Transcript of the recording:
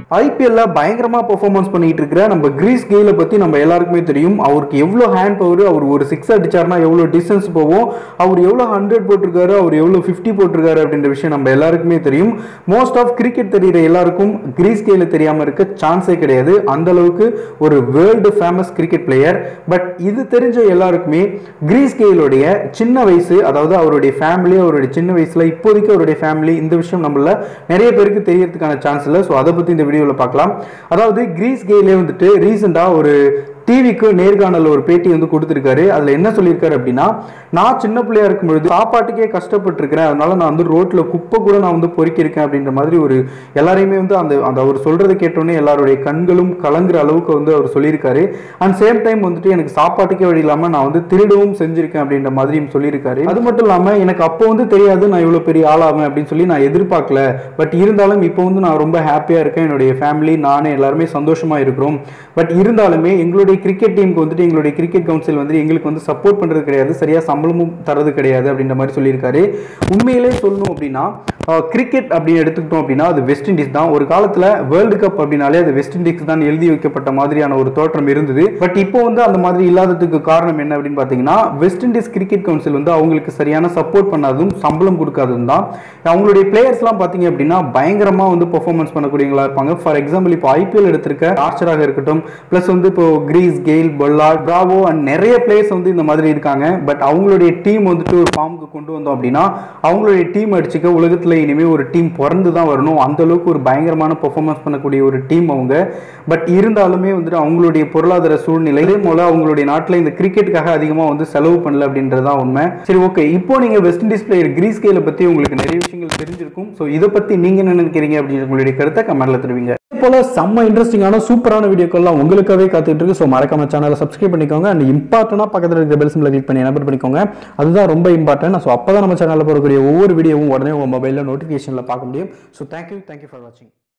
ஐபிஎல்ல பயங்கரமா பெர்ஃபார்மன்ஸ் பண்ணிட்டு இருக்கிற நம்ம கிரீஸ் கெயில பத்தி நம்ம எல்லாருக்குமே தெரியும் அவருக்கு எவ்வளோ ஹேண்ட் பவர் அவர் ஒரு சிக்ஸ் அடிச்சாருன்னா எவ்வளோ டிஸ்டன்ஸ் போகும் அவர் எவ்வளோ ஹண்ட்ரட் போட்டிருக்காரு அவர் எவ்வளோ ஃபிஃப்டி போட்டிருக்காரு அப்படின்ற விஷயம் நம்ம எல்லாருக்குமே தெரியும் மோஸ்ட் ஆஃப் கிரிக்கெட் தெரியுற எல்லாருக்கும் கிரீஸ் கெயில தெரியாம இருக்க சான்ஸே கிடையாது அந்த அளவுக்கு ஒரு world famous cricket player but இது தெரிஞ்ச எல்லாருக்குமே கிரீஸ் கெயிலுடைய சின்ன வயசு அதாவது அவருடைய ஃபேமிலி அவருடைய சின்ன வயசுல இப்போதைக்கு அவருடைய ஃபேமிலி இந்த விஷயம் நம்மள நிறைய பேருக்கு தெரியறதுக்கான சான்ஸ் இல்லை ஸோ அதை பத்தி இந்த வீடியோவில் பார்க்கலாம் அதாவது கிரீஸ் கெயிலே வந்துட்டு ரீசெண்டாக ஒரு டிவிக்கு நேர்காணல் ஒரு பேட்டி வந்து கொடுத்துருக்காரு அதில் என்ன சொல்லியிருக்காரு அப்படின்னா நான் சின்ன பிள்ளையா இருக்கும்பொழுது சாப்பாட்டுக்கே கஷ்டப்பட்டிருக்கிறேன் அதனால நான் வந்து ரோட்டில் குப்பை கூட நான் வந்து பொறுக்கியிருக்கேன் அப்படின்ற மாதிரி ஒரு எல்லாரையுமே வந்து அந்த அந்த அவர் சொல்றதை கேட்டோன்னே எல்லாருடைய கண்களும் கலங்குற அளவுக்கு வந்து அவர் சொல்லியிருக்காரு அண்ட் சேம் டைம் வந்துட்டு எனக்கு சாப்பாட்டுக்கே வழி இல்லாமல் நான் வந்து திருடவும் செஞ்சிருக்கேன் அப்படின்ற மாதிரியும் சொல்லியிருக்காரு அது மட்டும் இல்லாமல் எனக்கு அப்போ வந்து தெரியாது நான் இவ்வளோ பெரிய ஆளாவேன் அப்படின்னு சொல்லி நான் எதிர்பார்க்கல பட் இருந்தாலும் இப்போ வந்து நான் ரொம்ப ஹாப்பியாக இருக்கேன் என்னுடைய ஃபேமிலி நானே எல்லாருமே சந்தோஷமா இருக்கிறோம் பட் இருந்தாலுமே எங்களுடைய கிரிக்கெட் டீமுக்கு வந்துட்டு எங்களுடைய கிரிக்கெட் கவுன்சில் வந்து எங்களுக்கு வந்து சப்போர்ட் பண்ணுறது கிடையாது சரியாக சம்பளமும் தரது கிடையாது அப்படின்ற மாதிரி சொல்லியிருக்காரு உண்மையிலே சொல்லணும் அப்படின்னா கிரிக்கெட் அப்படின்னு எடுத்துக்கிட்டோம் அப்படின்னா அது வெஸ்ட் இண்டீஸ் தான் ஒரு காலத்தில் வேர்ல்டு கப் அப்படின்னாலே அது வெஸ்ட் இண்டீஸ் தான் எழுதி வைக்கப்பட்ட மாதிரியான ஒரு தோற்றம் இருந்தது பட் இப்போ வந்து அந்த மாதிரி இல்லாததுக்கு காரணம் என்ன அப்படின்னு பார்த்தீங்கன்னா வெஸ்ட் இண்டீஸ் கிரிக்கெட் கவுன்சில் வந்து அவங்களுக்கு சரியான சப்போர்ட் பண்ணாததும் சம்பளம் கொடுக்காததும் தான் அவங்களுடைய பிளேயர்ஸ்லாம் பார்த்தீங்க அப்படின்னா பயங்கரமாக வந்து பெர்ஃபார்மன்ஸ் பண்ணக்கூடியவங்களா இருப்பாங்க ஃபார் எக்ஸாம்பிள் இப்போ ஐபிஎல் எடுத்திருக்க ஆர்ச்சராக இருக்கட்டும் ப்ளஸ் வந்து இப்போ Chris Gayle Pollard Bravo and நிறைய பிளேயர்ஸ் வந்து இந்த மாதிரி இருக்காங்க பட் அவங்களுடைய டீம் வந்துட்டு ஒரு ஃபார்முக்கு கொண்டு வந்தோம் அப்படின்னா அவங்களுடைய டீம் அடிச்சுக்க உலகத்தில் இனிமேல் ஒரு டீம் பிறந்து தான் வரணும் அந்த அளவுக்கு ஒரு பயங்கரமான பெர்ஃபார்மன்ஸ் பண்ணக்கூடிய ஒரு டீம் அவங்க பட் இருந்தாலுமே வந்துட்டு அவங்களுடைய பொருளாதார சூழ்நிலை இதே போல அவங்களுடைய நாட்டில் இந்த கிரிக்கெட்டுக்காக அதிகமாக வந்து செலவு பண்ணல அப்படின்றது தான் உண்மை சரி ஓகே இப்போ நீங்கள் வெஸ்ட் இண்டீஸ் பிளேயர் கிரீஸ் கேல பற்றி உங்களுக்கு நிறைய விஷயங்கள் தெரிஞ்சிருக்கும் ஸோ இதை பற்றி நீங்கள் என்ன நினைக்கிறீங்க அப்படின்னு உங்களுடைய கருத்தை கமெண்ட்ல தருவீங்க இதே போல செம்ம இன்ட்ரெஸ்டிங்கான சூப்பரான வீடியோக்கள்லாம் உங்களுக்காகவே காத்துட்டு இருக்கு ஸோ மறக்காம சேனலை சப்ஸ்கிரைப் பண்ணிக்கோங்க அண்ட் இம்பார்ட்டனாக பக்கத்தில் இருக்கிற பெல் சிம்பிளை கிளிக் பண்ணி எனபிள் பண்ணிக்கோங்க அதுதான் ரொம்ப இம்பார்ட்டன்ட் ஸோ அப்போ தான் நம்ம சேனலில் போகக்கூடிய ஒவ்வொரு வீடியோவும் உடனே உங்கள் மொபைலில் நோட்டிஃபிகேஷனில் பார்க்க முடியும் ஸோ தேங்க்யூ தேங்க்யூ ஃபார் வாட்சிங்